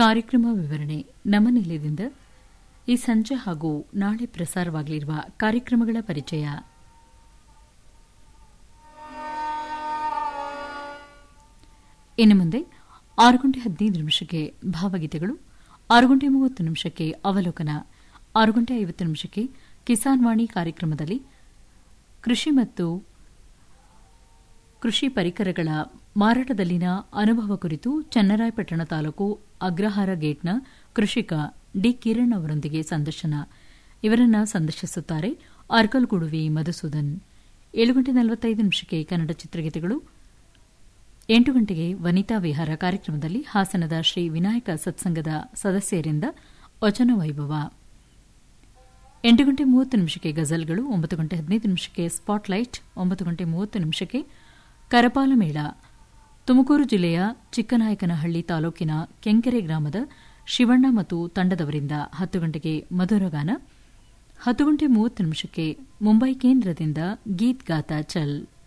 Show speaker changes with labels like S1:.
S1: ಕಾರ್ಯಕ್ರಮ ವಿವರಣೆ ನಮ್ಮ ನಿಲಯದಿಂದ ಈ ಸಂಜೆ ಹಾಗೂ ನಾಳೆ ಪ್ರಸಾರವಾಗಲಿರುವ ಕಾರ್ಯಕ್ರಮಗಳ ಪರಿಚಯ ಇನ್ನು ಮುಂದೆ ಆರು ಗಂಟೆ ಹದಿನೈದು ನಿಮಿಷಕ್ಕೆ ಭಾವಗೀತೆಗಳು ಆರು ಗಂಟೆ ಮೂವತ್ತು ನಿಮಿಷಕ್ಕೆ ಅವಲೋಕನ ಆರು ಗಂಟೆ ಐವತ್ತು ನಿಮಿಷಕ್ಕೆ ಕಿಸಾನ್ ವಾಣಿ ಕಾರ್ಯಕ್ರಮದಲ್ಲಿ ಕೃಷಿ ಮತ್ತು ಕೃಷಿ ಪರಿಕರಗಳ ಮಾರಾಟದಲ್ಲಿನ ಅನುಭವ ಕುರಿತು ಚನ್ನರಾಯಪಟ್ಟಣ ತಾಲೂಕು ಅಗ್ರಹಾರ ಗೇಟ್ನ ಕೃಷಿಕ ಡಿ ಕಿರಣ್ ಅವರೊಂದಿಗೆ ಸಂದರ್ಶನ ಇವರನ್ನ ಸಂದರ್ಶಿಸುತ್ತಾರೆ ಅರ್ಕಲ್ಗುಡುವಿ ಮಧುಸೂದನ್ ಏಳು ಗಂಟೆ ನಲವತ್ತೈದು ನಿಮಿಷಕ್ಕೆ ಕನ್ನಡ ಚಿತ್ರಗೀತೆಗಳು ಎಂಟು ಗಂಟೆಗೆ ವನಿತಾ ವಿಹಾರ ಕಾರ್ಯಕ್ರಮದಲ್ಲಿ ಹಾಸನದ ಶ್ರೀ ವಿನಾಯಕ ಸತ್ಸಂಗದ ಸದಸ್ಯರಿಂದ ವಚನ ವೈಭವ ಎಂಟು ಗಂಟೆ ಮೂವತ್ತು ನಿಮಿಷಕ್ಕೆ ಗಜಲ್ಗಳು ಒಂಬತ್ತು ಗಂಟೆ ಹದಿನೈದು ನಿಮಿಷಕ್ಕೆ ಸ್ಪಾಟ್ಲೈಟ್ ಒಂಬತ್ತು ಗಂಟೆ ಮೂವತ್ತು ನಿಮಿಷಕ್ಕೆ ಕರಪಾಲ ಮೇಳ ತುಮಕೂರು ಜಿಲ್ಲೆಯ ಚಿಕ್ಕನಾಯಕನಹಳ್ಳಿ ತಾಲೂಕಿನ ಕೆಂಕೆರೆ ಗ್ರಾಮದ ಶಿವಣ್ಣ ಮತ್ತು ತಂಡದವರಿಂದ ಹತ್ತು ಗಂಟೆಗೆ ಮಧುರಗಾನ ಹತ್ತು ಗಂಟೆ ಮೂವತ್ತು ನಿಮಿಷಕ್ಕೆ ಮುಂಬೈ ಕೇಂದ್ರದಿಂದ ಗೀತ್ ಗಾತಾ ಚಲ್